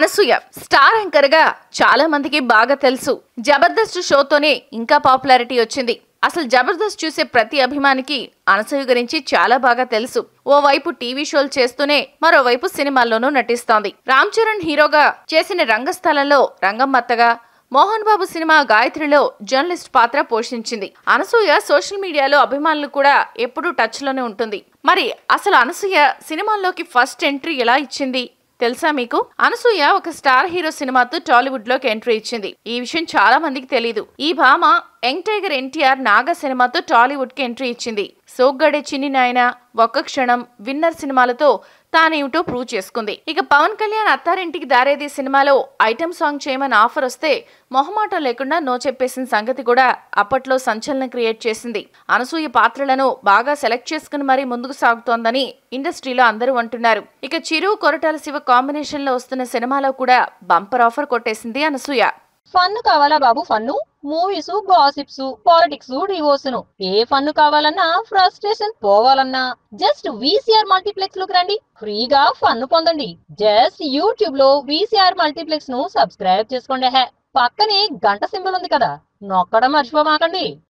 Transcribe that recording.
Anasuya star anchor గా చాలా మందికి బాగా తెలుసు జబర్దస్త్ షోతోనే ఇంకా పాపులారిటీ వచ్చింది అసలు జబర్దస్త్ చూసే ప్రతి అభిమానికి అనసూయ గురించి చాలా బాగా తెలుసు ఓవైపు టీవీ షోలు చేస్తూనే మరోవైపు సినిమాల్లోనూ నటిస్తోంది రామ్ చరణ్ హీరోగా చేసిన రంగస్థలంలో రంగమ్మత్తగా మోహన్ బాబు సినిమా గాయత్రిలో జర్నలిస్ట్ పాత్ర పోషించింది అనసూయ సోషల్ మీడియాలో అభిమానులు కూడా ఎప్పుడూ టచ్ లోనే ఉంటుంది మరి అసలు అనసూయ సినిమాల్లోకి ఫస్ట్ ఎంట్రీ ఎలా ఇచ్చింది తెలుసా మీకు అనసూయ ఒక స్టార్ హీరో సినిమాతో టాలీవుడ్ లోకి ఎంట్రీ ఇచ్చింది ఈ విషయం చాలా మందికి తెలియదు ఈ భామ యంగ్ టైగర్ ఎన్టీఆర్ నాగ సినిమాతో టాలీవుడ్ కి ఎంట్రీ ఇచ్చింది సోగ్గడే చిన్ని నాయన ఒక్క క్షణం విన్నర్ సినిమాలతో తానేమిటో ప్రూవ్ చేసుకుంది ఇక పవన్ కళ్యాణ్ అత్తారింటికి దారేది సినిమాలో ఐటమ్ సాంగ్ చేయమని ఆఫర్ వస్తే మొహమాటం లేకుండా నో చెప్పేసిన సంగతి కూడా అప్పట్లో సంచలనం క్రియేట్ చేసింది అనసూయ పాత్రలను బాగా సెలెక్ట్ చేసుకుని మరీ ముందుకు సాగుతోందని ఇండస్ట్రీలో అందరూ అంటున్నారు ఇక చిరు కొరటాల శివ కాంబినేషన్ లో వస్తున్న సినిమాలో కూడా బంపర్ ఆఫర్ కొట్టేసింది అనసూయ ఫన్ కావాలా బాబు ఫన్ను మూవీస్ గాసిప్స్ పాలిటిక్స్ డివోర్స్ ఏ ఫన్ కావాలన్నా ఫ్రస్ట్రేషన్ పోవాలన్నా జస్ట్ వీసీఆర్ మల్టీప్లెక్స్ లోకి రండి ఫ్రీగా ఫన్ పొందండి జస్ట్ యూట్యూబ్ లో వీసీఆర్ మల్టీప్లెక్స్ ను సబ్స్క్రైబ్ చేసుకోండి హే పక్కనే గంట సింబల్ ఉంది కదా నొక్కడం మర్చిపోమాకండి